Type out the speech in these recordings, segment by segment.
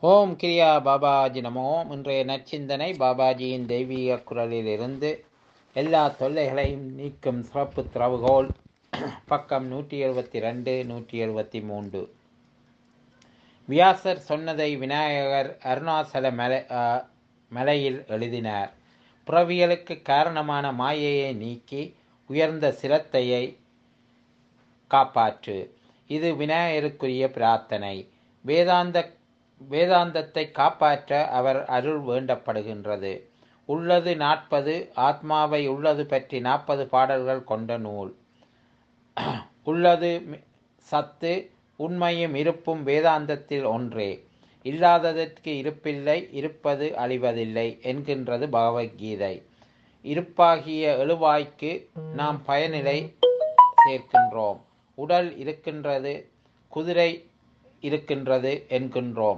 ஓம் கிரியா பாபாஜி நமோ இன்றைய நற்சிந்தனை பாபாஜியின் தெய்வீக குரலிலிருந்து எல்லா தொல்லைகளையும் நீக்கும் சிறப்பு திறவுகோல் பக்கம் நூற்றி எழுபத்தி ரெண்டு நூற்றி எழுபத்தி மூன்று வியாசர் சொன்னதை விநாயகர் அருணாசல மலை ஆ, மலையில் எழுதினார் புறவியலுக்கு காரணமான மாயையை நீக்கி உயர்ந்த சிரத்தையை காப்பாற்று இது விநாயகருக்குரிய பிரார்த்தனை வேதாந்த வேதாந்தத்தை காப்பாற்ற அவர் அருள் வேண்டப்படுகின்றது உள்ளது நாற்பது ஆத்மாவை உள்ளது பற்றி நாற்பது பாடல்கள் கொண்ட நூல் உள்ளது மி- சத்து உண்மையும் இருப்பும் வேதாந்தத்தில் ஒன்றே இல்லாததற்கு இருப்பில்லை இருப்பது அழிவதில்லை என்கின்றது பகவத்கீதை இருப்பாகிய எழுவாய்க்கு நாம் பயனிலை சேர்க்கின்றோம் உடல் இருக்கின்றது குதிரை இருக்கின்றது என்கின்றோம்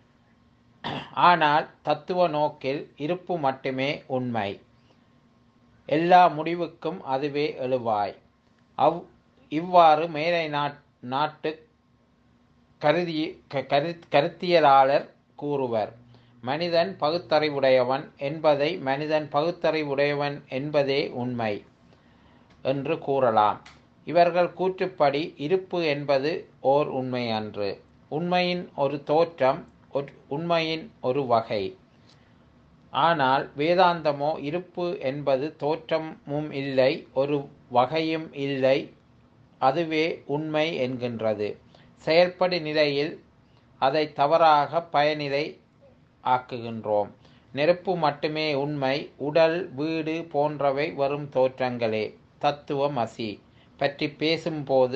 ஆனால் தத்துவ நோக்கில் இருப்பு மட்டுமே உண்மை எல்லா முடிவுக்கும் அதுவே எழுவாய் அவ் இவ்வாறு மேலை நாட் நாட்டு கருதி க- கரு- கருத்தியலாளர் கூறுவர் மனிதன் பகுத்தறிவுடையவன் என்பதை மனிதன் பகுத்தறிவுடையவன் என்பதே உண்மை என்று கூறலாம் இவர்கள் கூற்றுப்படி இருப்பு என்பது ஓர் உண்மை அன்று உண்மையின் ஒரு தோற்றம் ஒரு- உண்மையின் ஒரு வகை ஆனால் வேதாந்தமோ இருப்பு என்பது தோற்றமும் இல்லை ஒரு வகையும் இல்லை அதுவே உண்மை என்கின்றது செயல்படு நிலையில் அதை தவறாக பயனிலை ஆக்குகின்றோம் நெருப்பு மட்டுமே உண்மை உடல் வீடு போன்றவை வரும் தோற்றங்களே தத்துவம் அசி பற்றி பேசும்போது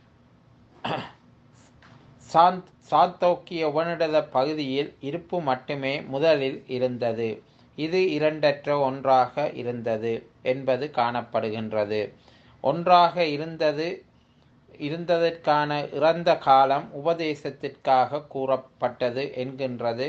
சாந்த் சாந்தோக்கிய உபனிடத பகுதியில் இருப்பு மட்டுமே முதலில் இருந்தது இது இரண்டற்ற ஒன்றாக இருந்தது என்பது காணப்படுகின்றது ஒன்றாக இருந்தது இருந்ததற்கான இறந்த காலம் உபதேசத்திற்காக கூறப்பட்டது என்கின்றது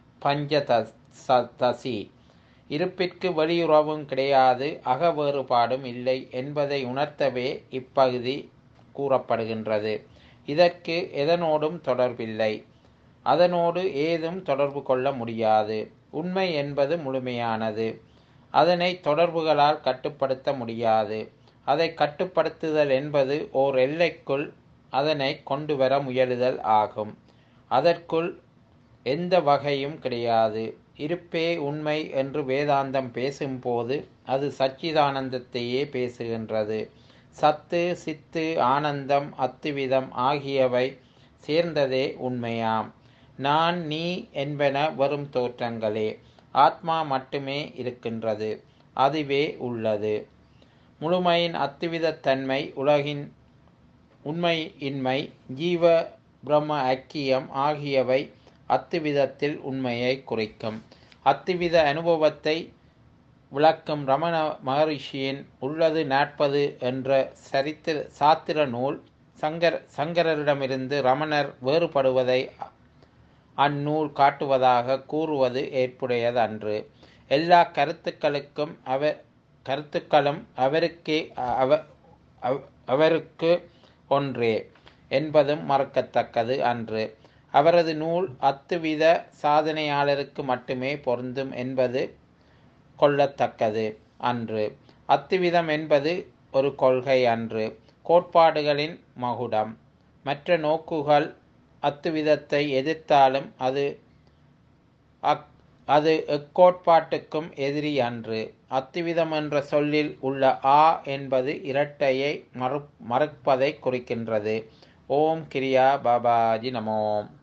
பஞ்சதசி இருப்பிற்கு வெளியுறவும் கிடையாது அக வேறுபாடும் இல்லை என்பதை உணர்த்தவே இப்பகுதி கூறப்படுகின்றது இதற்கு எதனோடும் தொடர்பில்லை அதனோடு ஏதும் தொடர்பு கொள்ள முடியாது உண்மை என்பது முழுமையானது அதனை தொடர்புகளால் கட்டுப்படுத்த முடியாது அதை கட்டுப்படுத்துதல் என்பது ஓர் எல்லைக்குள் அதனை கொண்டு வர முயலுதல் ஆகும் அதற்குள் எந்த வகையும் கிடையாது இருப்பே உண்மை என்று வேதாந்தம் பேசும்போது அது சச்சிதானந்தத்தையே பேசுகின்றது சத்து சித்து ஆனந்தம் அத்துவிதம் ஆகியவை சேர்ந்ததே உண்மையாம் நான் நீ என்பன வரும் தோற்றங்களே ஆத்மா மட்டுமே இருக்கின்றது அதுவே உள்ளது முழுமையின் அத்துவிதத்தன்மை உலகின் உண்மையின்மை ஜீவ பிரம்ம ஐக்கியம் ஆகியவை அத்துவிதத்தில் உண்மையை குறிக்கும் அத்துவித அனுபவத்தை விளக்கும் ரமண மகரிஷியின் உள்ளது நாற்பது என்ற சரித்திர சாத்திர நூல் சங்கர் சங்கரரிடமிருந்து ரமணர் வேறுபடுவதை அந்நூல் காட்டுவதாக கூறுவது ஏற்புடையதன்று எல்லா கருத்துக்களுக்கும் அவர் கருத்துக்களும் அவருக்கே அவ அவ- அவருக்கு ஒன்றே என்பதும் மறக்கத்தக்கது அன்று அவரது நூல் அத்துவித சாதனையாளருக்கு மட்டுமே பொருந்தும் என்பது கொள்ளத்தக்கது அன்று அத்துவிதம் என்பது ஒரு கொள்கை அன்று கோட்பாடுகளின் மகுடம் மற்ற நோக்குகள் அத்துவிதத்தை எதிர்த்தாலும் அது அக் அது எக்கோட்பாட்டுக்கும் எதிரி அன்று அத்துவிதம் என்ற சொல்லில் உள்ள ஆ என்பது இரட்டையை மறு மறுப்பதை குறிக்கின்றது ஓம் கிரியா பாபாஜி நமோம்